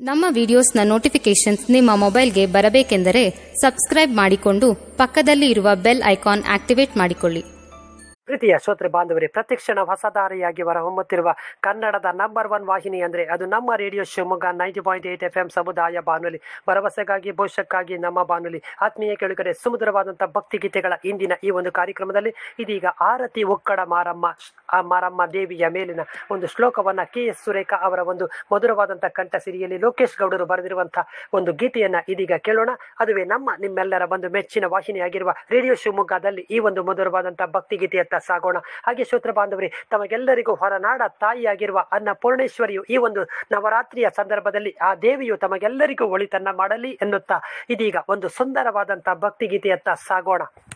ನಮ್ಮ ವಿಡಿಯೋಸ್ನ ನೋಟಿಫಿಕೇಶನ್ಸ್ ನಿಮ್ಮ ಮೊಬೈಲ್ಗೆ ಬರಬೇಕೆಂದರೆ ಸಬ್ಸ್ಕ್ರೈಬ್ ಮಾಡಿಕೊಂಡು ಪಕ್ಕದಲ್ಲಿ ಇರುವ ಬೆಲ್ ಐಕಾನ್ ಆಕ್ಟಿವೇಟ್ ಮಾಡಿಕೊಳ್ಳಿ ಪ್ರೀತಿಯ ಶ್ರೋತೃ ಬಾಂಧವರೇ ಪ್ರತಿಕ್ಷಣ ಹೊಸದಾರಿಯಾಗಿ ಹೊರಹೊಮ್ಮುತ್ತಿರುವ ಕನ್ನಡದ ನಂಬರ್ ಒನ್ ವಾಹಿನಿ ಅಂದ್ರೆ ಅದು ನಮ್ಮ radio Shivamogga ninety point eight F M ಸಮುದಾಯ ಬಾನುಲಿ ಭರವಸೆಗಾಗಿ ಭವಿಷ್ಯಕ್ಕಾಗಿ ನಮ್ಮ ಬಾನುಲಿ ಆತ್ಮೀಯ ಕೆಳಗಡೆ ಸುಮಧುರವಾದಂತಹ ಭಕ್ತಿ ಗೀತೆಗಳ ಇಂದಿನ ಈ ಒಂದು ಕಾರ್ಯಕ್ರಮದಲ್ಲಿ ಇದೀಗ ಆರತಿ ಒಕ್ಕಡ ಮಾರಮ್ಮ ಆ ಮಾರಮ್ಮ ದೇವಿಯ ಮೇಲಿನ ಒಂದು ಶ್ಲೋಕವನ್ನ ಕೆ ಎಸ್ ಸುರೇಖಾ ಅವರ ಒಂದು ಮಧುರವಾದಂತಹ ಕಂಠ ಸಿರಿಯಲ್ಲಿ ಲೋಕೇಶ್ ಗೌಡರು ಬರೆದಿರುವಂತಹ ಒಂದು ಗೀತೆಯನ್ನ ಇದೀಗ ಕೇಳೋಣ ಅದುವೇ ನಮ್ಮ ನಿಮ್ಮೆಲ್ಲರ ಒಂದು ಮೆಚ್ಚಿನ ವಾಹಿನಿಯಾಗಿರುವ ರೇಡಿಯೋ ಶಿವಮೊಗ್ಗದಲ್ಲಿ ಈ ಒಂದು ಮಧುರವಾದಂತಹ ಭಕ್ತಿ ಗೀತೆಯತ್ತ ಸಾಗೋಣ ಹಾಗೆ ಶ್ರೋತ್ರ ಬಾಂಧವರೇ ತಮಗೆಲ್ಲರಿಗೂ ಹೊರನಾಡ ತಾಯಿಯಾಗಿರುವ ಅನ್ನಪೂರ್ಣೇಶ್ವರಿಯು ಈ ಒಂದು ನವರಾತ್ರಿಯ ಸಂದರ್ಭದಲ್ಲಿ ಆ ದೇವಿಯು ತಮಗೆಲ್ಲರಿಗೂ ಒಳಿತನ್ನ ಮಾಡಲಿ ಎನ್ನುತ್ತಾ ಇದೀಗ ಒಂದು ಸುಂದರವಾದಂತಹ ಭಕ್ತಿ ಗೀತೆಯತ್ತ ಸಾಗೋಣ